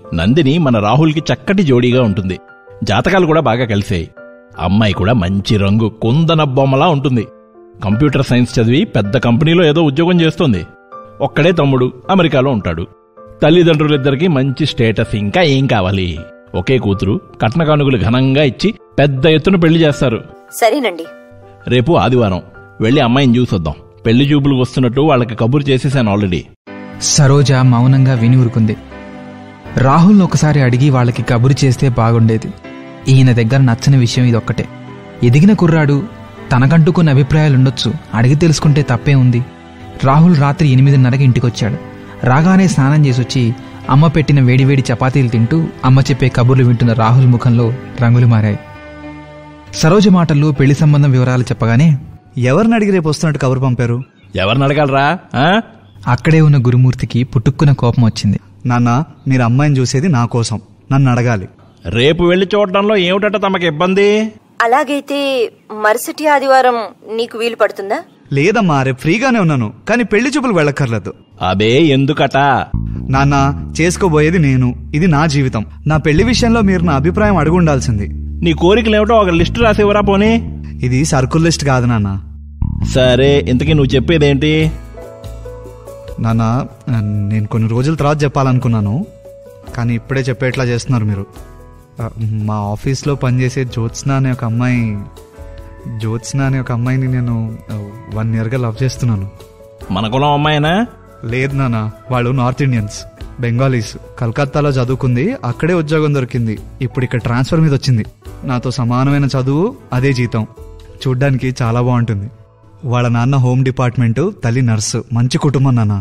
నందిని మన రాహుల్కి చక్కటి జోడీగా ఉంటుంది జాతకాలు కూడా బాగా కలిసాయి అమ్మాయి కూడా మంచి రంగు కుందన బొమ్మలా ఉంటుంది కంప్యూటర్ సైన్స్ చదివి పెద్ద కంపెనీలో ఏదో ఉద్యోగం చేస్తోంది ఒక్కడే తమ్ముడు అమెరికాలో ఉంటాడు తల్లిదండ్రులిద్దరికీ మంచి స్టేటస్ ఇంకా ఏం కావాలి ఒకే కూతురు కట్న కానుకలు ఘనంగా ఇచ్చి పెద్ద ఎత్తున పెళ్లి చేస్తారు సరేనండి రేపు ఆదివారం వెళ్ళి అమ్మాయిని చూసొద్దాం పెళ్లి చూపులకు వస్తున్నట్టు వాళ్ళకి కబురు చేసేసాను ఆల్రెడీ సరోజ మౌనంగా విని ఊరుకుంది రాహుల్ ఒకసారి అడిగి వాళ్ళకి కబురు చేస్తే బాగుండేది ఈయన దగ్గర నచ్చని విషయం ఇదొక్కటే ఎదిగిన కుర్రాడు తనకంటూ కొన్ని అభిప్రాయాలుండొచ్చు అడిగి తెలుసుకుంటే తప్పే ఉంది రాహుల్ రాత్రి ఎనిమిదిన్నరకి ఇంటికొచ్చాడు రాగానే స్నానం చేసొచ్చి అమ్మ పెట్టిన వేడివేడి చపాతీలు తింటూ అమ్మ చెప్పే కబుర్లు వింటున్న రాహుల్ ముఖంలో రంగులు మారాయి సరోజ మాటల్లో పెళ్లి సంబంధం వివరాలు చెప్పగానే ఎవరిని అడిగి రేపు వస్తున్నట్టు కబురు పంపారు ఎవరిని అడగలరా ఆ? అక్కడే ఉన్న గురుమూర్తికి పుట్టుక్కున కోపం వచ్చింది నాన్న మీరు అమ్మాయిని చూసేది నా కోసం నన్ను అడగాలి రేపు వెళ్లి చూడడంలో ఏమిటట తమకి ఇబ్బంది అలాగైతే మరుసటి ఆదివారం నీకు వీలు పడుతుందా లేదమ్మా రేపు ఫ్రీగానే ఉన్నాను కానీ పెళ్లి చూపులు వెళ్ళక్కర్లేదు అబే ఎందుకట నాన్న చేసుకోబోయేది నేను ఇది నా జీవితం నా పెళ్లి విషయంలో మీరు నా అభిప్రాయం అడుగు ఉండాల్సింది నీ కోరికలేమిటో ఒక లిస్టు రాసివరా పోనీ ఇది సర్కుల్ లిస్ట్ కాదు నాన్న సరే ఇంతకీ నువ్వు చెప్పేదేంటి నాన్న నేను కొన్ని రోజుల తర్వాత చెప్పాలనుకున్నాను కానీ ఇప్పుడే చెప్పేట్లా చేస్తున్నారు మీరు ఆ, మా ఆఫీస్లో పనిచేసే జ్యోత్స్న అనే ఒక అమ్మాయి జ్యోత్స్న అనే ఒక అమ్మాయిని నేను వన్ ఇయర్గా లవ్ చేస్తున్నాను మన కులం అమ్మాయినా లేదు నాన్న వాళ్ళు నార్త్ ఇండియన్స్ బెంగాలీస్ కలకత్తాలో చదువుకుంది అక్కడే ఉద్యోగం దొరికింది ఇప్పుడు ఇక్కడ ట్రాన్స్ఫర్ మీద వచ్చింది నాతో సమానమైన చదువు అదే జీతం చూడ్డానికి చాలా బాగుంటుంది వాళ్ళ నాన్న హోమ్ డిపార్ట్మెంట్ తల్లి నర్సు మంచి కుటుంబం నాన్న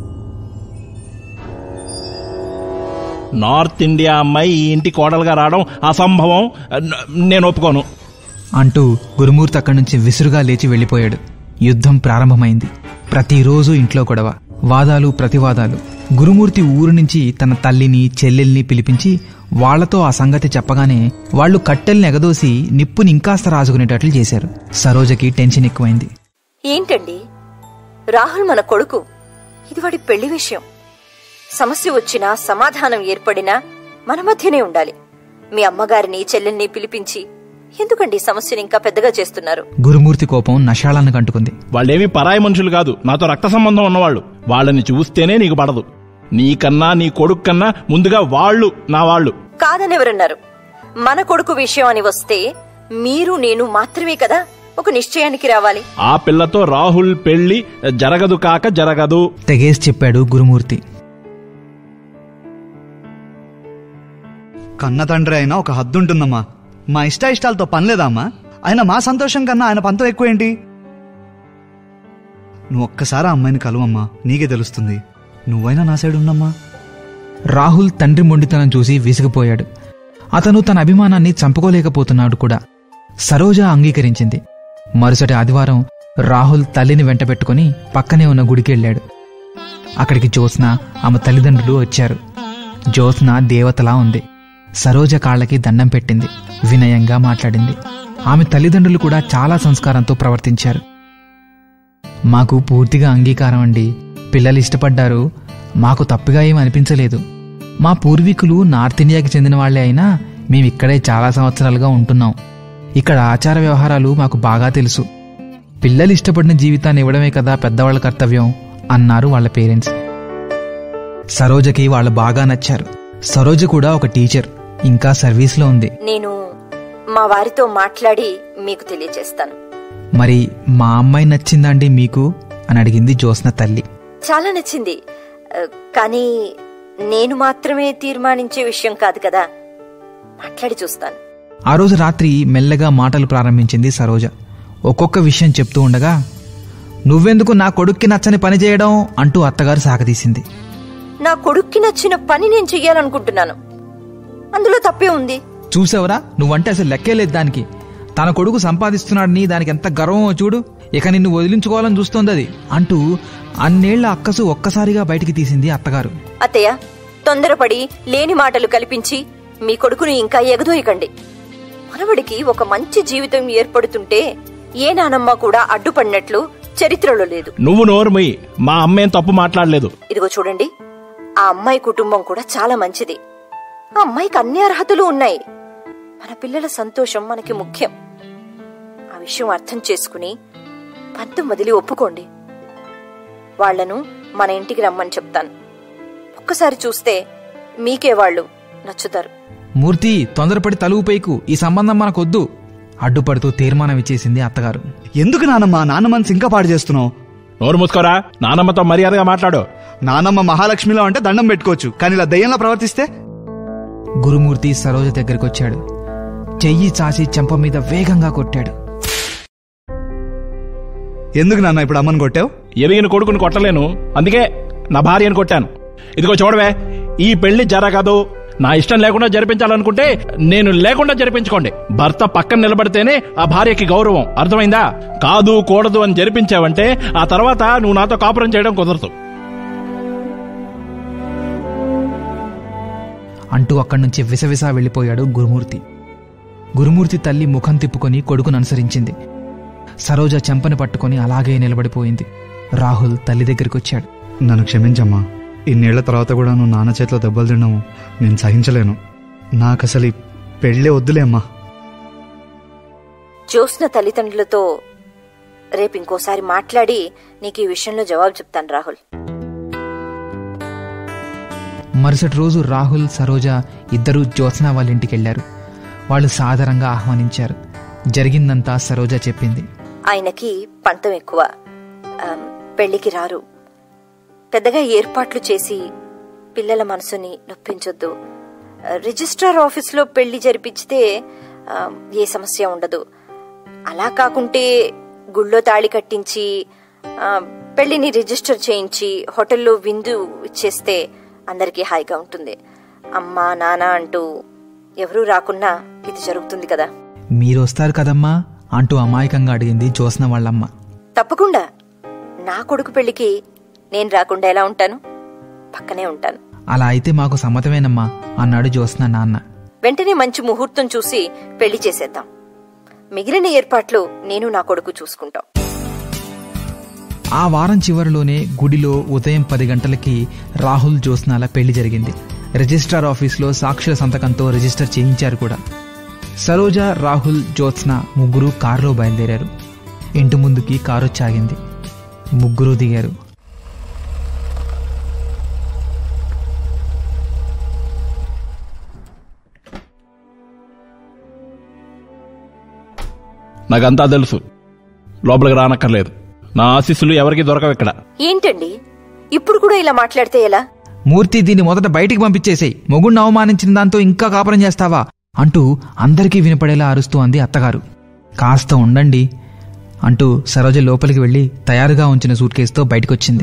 నార్త్ ఇండియా అమ్మాయి ఈ ఇంటి కోడలుగా రావడం అసంభవం న- నేను ఒప్పుకోను అంటూ గురుమూర్తి అక్కడి నుంచి విసురుగా లేచి వెళ్ళిపోయాడు యుద్ధం ప్రారంభమైంది ప్రతిరోజు ఇంట్లో గొడవ వాదాలు ప్రతివాదాలు గురుమూర్తి ఊరు నుంచి తన తల్లిని చెల్లెల్ని పిలిపించి వాళ్లతో ఆ సంగతి చెప్పగానే వాళ్ళు కట్టెల్ని ఎగదోసి నిప్పుని ఇంకాస్త రాజుకునేటట్లు చేశారు సరోజకి టెన్షన్ ఎక్కువైంది ఏంటండి రాహుల్ మన కొడుకు ఇది వాడి పెళ్లి విషయం సమస్య వచ్చినా సమాధానం ఏర్పడినా మన మధ్యనే ఉండాలి మీ అమ్మగారిని చెల్లెల్ని పిలిపించి ఎందుకండి ఈ సమస్యని ఇంకా పెద్దగా చేస్తున్నారు గురుమూర్తి కోపం నషాళాన్ని కంటుకుంది వాళ్ళేమీ పరాయి మనుషులు కాదు నాతో రక్త సంబంధం ఉన్నవాళ్ళు వాళ్ళని చూస్తేనే నీకు పడదు నీకన్నా నీ కొడుకు కన్నా ముందుగా వాళ్ళు నా వాళ్ళు కాదనెవరన్నారు మన కొడుకు విషయం అని వస్తే మీరు నేను మాత్రమే కదా ఒక నిశ్చయానికి రావాలి ఆ పిల్లతో రాహుల్ పెళ్లి జరగదు కాక జరగదు తెగేసి చెప్పాడు గురుమూర్తి కన్న తండ్రి అయినా ఒక హద్దు ఉంటుందమ్మా మా ఇష్ట ఇష్టాలతో పనిలేదా అమ్మా ఆయన మా సంతోషం కన్నా ఆయన పంతం ఎక్కువేంటి నువ్వు ఒక్కసారి ఆ అమ్మాయిని కలువమ్మా నీకే తెలుస్తుంది నువ్వైనా నా సైడ్ ఉన్నమ్మా రాహుల్ తండ్రి మొండితనం చూసి విసిగిపోయాడు అతను తన అభిమానాన్ని చంపుకోలేకపోతున్నాడు కూడా సరోజ అంగీకరించింది మరుసటి ఆదివారం రాహుల్ తల్లిని వెంటబెట్టుకుని పక్కనే ఉన్న గుడికి వెళ్ళాడు అక్కడికి జ్యోత్స్న ఆమె తల్లిదండ్రులు వచ్చారు జ్యోత్స్న దేవతలా ఉంది సరోజ కాళ్ళకి దండం పెట్టింది వినయంగా మాట్లాడింది ఆమె తల్లిదండ్రులు కూడా చాలా సంస్కారంతో ప్రవర్తించారు మాకు పూర్తిగా అంగీకారం అండి పిల్లలు ఇష్టపడ్డారు మాకు తప్పుగా ఏం అనిపించలేదు మా పూర్వీకులు నార్త్ ఇండియాకి చెందిన వాళ్లే అయినా మేము ఇక్కడే చాలా సంవత్సరాలుగా ఉంటున్నాం ఇక్కడ ఆచార వ్యవహారాలు మాకు బాగా తెలుసు పిల్లలు ఇష్టపడిన జీవితాన్ని ఇవ్వడమే కదా పెద్దవాళ్ళ కర్తవ్యం అన్నారు వాళ్ళ పేరెంట్స్ సరోజకి వాళ్ళు బాగా నచ్చారు సరోజ కూడా ఒక టీచర్ ఇంకా సర్వీస్లో ఉంది నేను మా వారితో మాట్లాడి మీకు తెలియజేస్తాను మరి మా అమ్మాయి నచ్చిందండి మీకు అని అడిగింది జ్యోత్స్న తల్లి చాలా నచ్చింది ఆ, కానీ నేను మాత్రమే తీర్మానించే విషయం కాదు కదా మాట్లాడి చూస్తాను ఆ రోజు రాత్రి మెల్లగా మాటలు ప్రారంభించింది సరోజ ఒక్కొక్క విషయం చెప్తూ ఉండగా నువ్వెందుకు నా కొడుక్కి నచ్చని పని చేయడం అంటూ అత్తగారు సాగదీసింది నా కొడుక్కి నచ్చిన పని నేను చెయ్యాలనుకుంటున్నాను అందులో తప్పే ఉంది చూసావరా నువ్వంటే అసలు లెక్కే లేదు దానికి తన కొడుకు సంపాదిస్తున్నాడని దానికి ఎంత గర్వమో చూడు ఇక నిన్ను వదిలించుకోవాలని చూస్తోంది అది అంటూ అన్నేళ్ల అక్కసు ఒక్కసారిగా బయటికి తీసింది అత్తగారు అత్తయ్య తొందరపడి లేని మాటలు కల్పించి మీ కొడుకుని ఇంకా ఎగదోయకండి మనవడికి ఒక మంచి జీవితం ఏర్పడుతుంటే ఏ నానమ్మ కూడా అడ్డుపడినట్లు చరిత్రలో లేదు నువ్వు నోరుమయ్యి మా అమ్మేం తప్పు మాట్లాడలేదు ఇదిగో చూడండి ఆ అమ్మాయి కుటుంబం కూడా చాలా మంచిది ఆ అమ్మాయికి అన్ని అర్హతలు ఉన్నాయి మన పిల్లల సంతోషం మనకి ముఖ్యం ఆ విషయం అర్థం చేసుకుని పంతం వదిలి ఒప్పుకోండి వాళ్లను మన ఇంటికి రమ్మని చెప్తాను ఒక్కసారి చూస్తే మీకే వాళ్ళు నచ్చుతారు మూర్తి తొందరపడి తలువుపైకు ఈ సంబంధం మనకొద్దు అడ్డుపడుతూ తీర్మానం ఇచ్చేసింది అత్తగారు ఎందుకు నానమ్మ నాన్న మనసు ఇంకా పాడు చేస్తున్నావు నోరు మూసుకోరా నానమ్మతో మర్యాదగా మాట్లాడు నానమ్మ మహాలక్ష్మిలో అంటే దండం పెట్టుకోవచ్చు కానీ ఇలా దయ్యంలా ప్రవర్తిస్తే గురుమూర్తి సరోజ దగ్గరికొచ్చాడు చెయ్యి చాచి చెంప మీద వేగంగా కొట్టాడు ఎందుకు నాన్న ఇప్పుడు అమ్మని కొట్టావు ఎదిగిన కొడుకుని కొట్టలేను అందుకే నా భార్యను కొట్టాను ఇదిగో చూడవే ఈ పెళ్లి జరగదు నా ఇష్టం లేకుండా జరిపించాలనుకుంటే నేను లేకుండా జరిపించుకోండి భర్త పక్కన నిలబడితేనే ఆ భార్యకి గౌరవం అర్థమైందా కాదు కూడదు అని జరిపించావంటే ఆ తర్వాత నువ్వు నాతో కాపురం చేయడం కుదరదు అంటూ అక్కడి నుంచి విసవిసా వెళ్ళిపోయాడు గురుమూర్తి గురుమూర్తి తల్లి ముఖం తిప్పుకొని కొడుకును అనుసరించింది సరోజ చెంపని పట్టుకొని అలాగే నిలబడిపోయింది రాహుల్ తల్లి దగ్గరికొచ్చాడు నన్ను క్షమించమ్మా ఇన్నేళ్ల తర్వాత కూడా నువ్వు నాన్న చేతిలో దెబ్బలు తిన్నావు నేను సహించలేను నాకు అసలు ఈ పెళ్ళే వద్దులే అమ్మా జ్యోత్స్న తల్లిదండ్రులతో రేపు ఇంకోసారి మాట్లాడి నీకు ఈ విషయంలో జవాబు చెప్తాను రాహుల్ మరుసటి రోజు రాహుల్ సరోజ ఇద్దరూ జ్యోత్స్న వాళ్ళ ఇంటికి వెళ్లారు వాళ్ళు సాదరంగా ఆహ్వానించారు జరిగిందంతా సరోజ చెప్పింది ఆయనకి పంతం ఎక్కువ ఆమ్, పెళ్లికి రారు పెద్దగా ఏర్పాట్లు చేసి పిల్లల మనసుని నొప్పించొద్దు ఆ, రిజిస్ట్రార్ ఆఫీస్లో పెళ్లి జరిపించితే ఆ, ఏ సమస్య ఉండదు అలా కాకుంటే గుళ్ళో తాళి కట్టించి ఆ, పెళ్లిని రిజిస్టర్ చేయించి హోటల్లో విందు ఇచ్చేస్తే అందరికీ హాయిగా ఉంటుంది అమ్మ నాన్న అంటూ ఎవరూ రాకున్నా ఇది జరుగుతుంది కదా మీరొస్తారు కదమ్మా అంటూ అమాయకంగా అడిగింది జ్యోత్స్న వాళ్ళమ్మ తప్పకుండా నా కొడుకు పెళ్లికి నేను రాకుండా ఎలా ఉంటాను పక్కనే ఉంటాను అలా అయితే మాకు సమ్మతమేనమ్మా అన్నాడు జ్యోత్స్న నాన్న వెంటనే మంచి ముహూర్తం చూసి పెళ్లి చేసేద్దాం మిగిలిన ఏర్పాట్లు నేను నా కొడుకు చూసుకుంటాం ఆ వారం చివరిలోనే గుడిలో ఉదయం పది గంటలకి రాహుల్ జ్యోత్స్నాల పెళ్లి జరిగింది రిజిస్ట్రార్ ఆఫీస్లో సాక్షుల సంతకంతో రిజిస్టర్ చేయించారు కూడా సరోజ రాహుల్ జ్యోత్స్న ముగ్గురు కారులో బయలుదేరారు ఇంటి ముందుకి కారు చాగింది ముగ్గురు దిగారు నాకంతా తెలుసు లోపలికి రానక్కర్లేదు నా ఆశీస్సులు ఎవరికి దొరకవు ఇక్కడ ఏంటండి ఇప్పుడు కూడా ఇలా మాట్లాడితే ఎలా మూర్తి దీన్ని మొదట బయటికి పంపించేసేయ్ మొగుణ్ణి అవమానించిన దాంతో ఇంకా కాపురం చేస్తావా అంటూ అందరికీ వినపడేలా అరుస్తూ అంది అత్తగారు కాస్త ఉండండి అంటూ సరోజ లోపలికి వెళ్లి తయారుగా ఉంచిన సూట్ కేసుతో బయటకొచ్చింది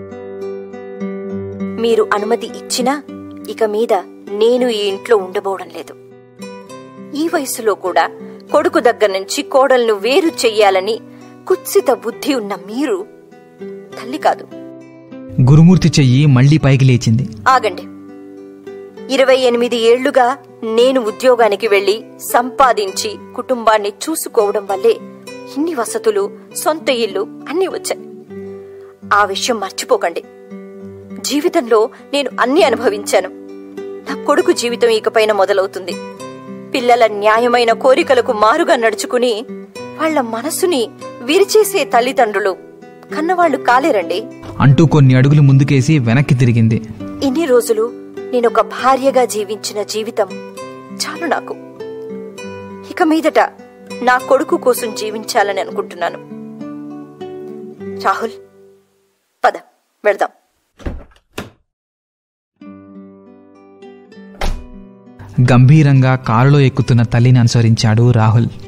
మీరు అనుమతి ఇచ్చినా ఇక మీద నేను ఈ ఇంట్లో ఉండబోవడం లేదు ఈ వయసులో కూడా కొడుకు దగ్గర నుంచి కోడల్ను వేరు చెయ్యాలని కుత్సిత బుద్ధి ఉన్న మీరు తల్లి కాదు గురుమూర్తి చెయ్యి మళ్లీ పైకి లేచింది ఆగండి ఇరవై ఎనిమిది ఏళ్లుగా నేను ఉద్యోగానికి వెళ్లి సంపాదించి కుటుంబాన్ని చూసుకోవడం వల్లే ఇన్ని వసతులు సొంత ఇల్లు అన్నీ వచ్చాయి ఆ విషయం మర్చిపోకండి జీవితంలో నేను అన్ని అనుభవించాను నా కొడుకు జీవితం ఇకపైన మొదలవుతుంది పిల్లల న్యాయమైన కోరికలకు మారుగా నడుచుకుని వాళ్ళ మనసుని విరిచేసే తల్లిదండ్రులు కన్నవాళ్లు కాలేరండి అంటూ కొన్ని అడుగులు ముందుకేసి వెనక్కి తిరిగింది ఇన్ని రోజులు నేనొక భార్యగా జీవించిన జీవితం చాలు నాకు ఇక మీదట నా కొడుకు కోసం జీవించాలని అనుకుంటున్నాను రాహుల్ పద వెళ్దాం గంభీరంగా కారులో ఎక్కుతున్న తల్లిని అనుసరించాడు రాహుల్